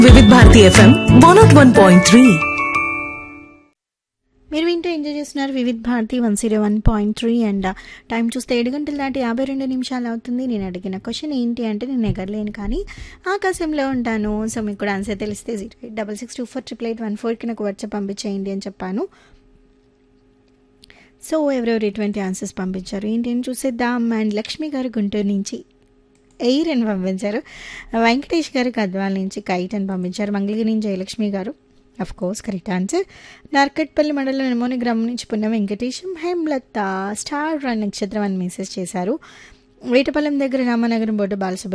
వివిధ Bharati FM one naught one point three మీరు వింటూ ఎంజాయ్ చేస్తున్నారు Vividh Bharati one zero one point three and time చూస్తే ఏడు గంటల దాటి యాభై రెండు నిమిషాలు అవుతుంది నేను అడిగిన క్వశ్చన్ ఏంటి అంటే నేను ఎగరలేను కానీ ఆకాశంలో ఉంటాను సో మీకు కూడా ఆన్సర్ తెలిస్తే zero eight double six two four triple eight one ఫోర్కి నాకు వాట్సాప్ పంపించేయండి అని చెప్పాను సో ఎవరెవరు ఎటువంటి ఆన్సర్స్ పంపించారు ఏంటి అని చూసేద్దాం అండ్ లక్ష్మి గారు గుంటూరు నుంచి ఎయిర్ అని పంపించారు వెంకటేష్ గారు గద్వాల నుంచి కైట్ అని పంపించారు మంగళగిరి నుంచి జయలక్ష్మి గారు of course correct answer Narketpally మండలం నెమోని గ్రామం నుంచి పున్న వెంకటేశం హేమలత స్టార్ రన్ నక్షత్రం అని మెసేజ్ చేశారు వేటపాలెం దగ్గర రామనగరం బోర్డు బాలసుబ్ర